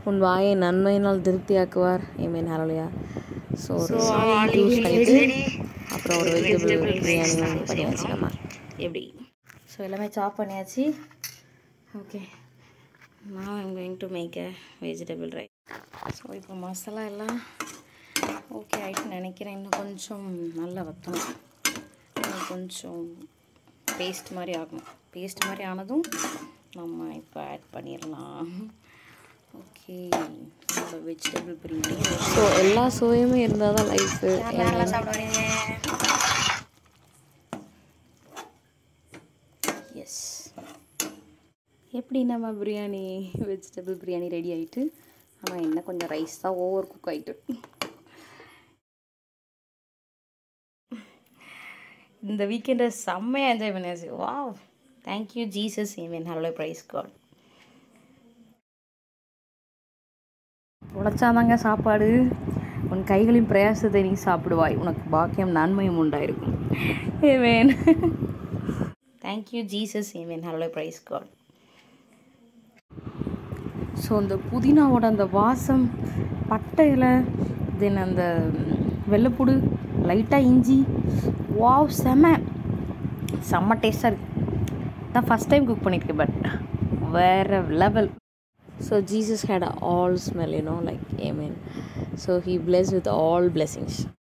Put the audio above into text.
உன் வாயை நன்மையினால் திருப்தியாக்குவார் ஏமேன் ஹலோலியா ஸோ ஒரு all juice is பண்ணிட்டு ready. அப்புறம் ஒரு வெஜிடபிள் பிரியாணி பண்ணியாச்சு நம்ம எப்படி ஸோ எல்லாமே சாப் பண்ணியாச்சு ஓகே நான் I'm going to make a vegetable rice so இப்போ மசாலா எல்லாம் ஓகே ஆயிட்டு நினைக்கிறேன் இன்னும் கொஞ்சம் நல்லா வற்றணும் இன்னும் கொஞ்சம் பேஸ்ட் மாதிரி ஆகணும் பேஸ்ட் மாதிரி ஆனதும் நம்ம இப்போ ஆட் பண்ணிடலாம் ஓகே நம்மளோட வெஜிடபிள் பிரியாணி ஸோ எல்லா சுவையுமே இருந்தால் தான் லைஃபு நல்லா சாப்பிடுவீங்க எஸ் எப்படி நம்ம பிரியாணி வெஜிடபிள் பிரியாணி ரெடி ஆயிட்டு ஆனால் என்ன கொஞ்சம் ரைஸ் தான் ஓவர் குக் ஆயிட்டு இந்த வீக்கெண்டை செம்மையாக என்ஜாய் பண்ணியாச்சு wow thank you Jesus amen hello praise God உழைச்சாதாங்க சாப்பாடு உன் கைகளின் பிரயாசத்தை நீ சாப்பிடுவாய் உனக்கு பாக்கியம் நன்மையும் உண்டாயிருக்கும் amen thank you Jesus amen hello praise God so அந்த புதினாவோட அந்த வாசம் பட்டையில் தென் அந்த வெள்ளைப்பூடு லைட்டாக இஞ்சி வாவ் செம செம்ம டேஸ்ட்டாக இருக்குது நான் ஃபஸ்ட் டைம் குக் பண்ணியிருக்கேன் பட் வேறு level So Jesus had all smell, you know, like Amen. So he blessed with all blessings.